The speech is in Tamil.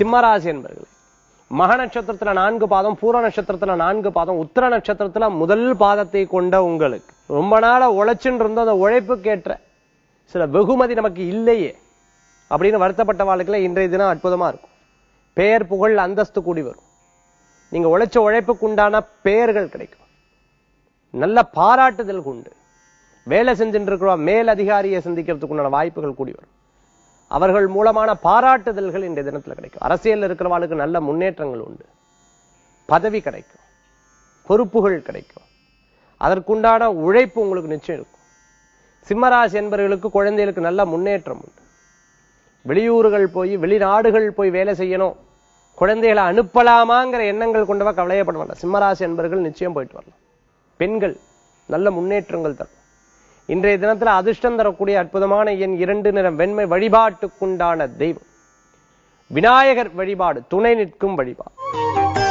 சிம்மராசி என்பர்களே மக நட்சத்திரத்துல நான்கு பாதம் பூர நட்சத்திரத்துல நான்கு பாதம் உத்தர நட்சத்திரத்துல முதல் பாதத்தை கொண்ட உங்களுக்கு ரொம்ப நாளா உழைச்சுன்னு இருந்த அந்த உழைப்புக்கேற்ற சில வெகுமதி நமக்கு இல்லையே அப்படின்னு வருத்தப்பட்ட வாழ்க்கையில இன்றைய தினம் அற்புதமா இருக்கும் பெயர் புகழ் அந்தஸ்து கூடி வரும் நீங்க உழைச்ச உழைப்புக்கு உண்டான பெயர்கள் கிடைக்கும் நல்ல பாராட்டுதல் உண்டு வேலை செஞ்சுட்டு இருக்கிற மேல் அதிகாரியை சந்திக்கிறதுக்கு உண்டான வாய்ப்புகள் கூடி வரும் அவர்கள் மூலமான பாராட்டுதல்கள் இன்றைய தினத்துல கிடைக்கும் அரசியல் இருக்கிறவாளுக்கு நல்ல முன்னேற்றங்கள் உண்டு பதவி கிடைக்கும் பொறுப்புகள் கிடைக்கும் அதற்குண்டான உழைப்பு உங்களுக்கு நிச்சயம் இருக்கும் சிம்மராசி என்பவர்களுக்கு குழந்தைகளுக்கு நல்ல முன்னேற்றம் உண்டு வெளியூர்கள் போய் வெளிநாடுகள் போய் வேலை செய்யணும் குழந்தைகளை அனுப்பலாமாங்கிற எண்ணங்கள் கொண்டவா கவலையப்பட வேண்டாம் சிம்மராசி என்பவர்கள் நிச்சயம் போயிட்டு வரலாம் பெண்கள் நல்ல முன்னேற்றங்கள் தரும் இன்றைய தினத்துல அதிர்ஷ்டம் தரக்கூடிய அற்புதமான எண் இரண்டு நிறம் வெண்மை வழிபாட்டுக்குண்டான தெய்வம் விநாயகர் வழிபாடு துணை நிற்கும் வழிபாடு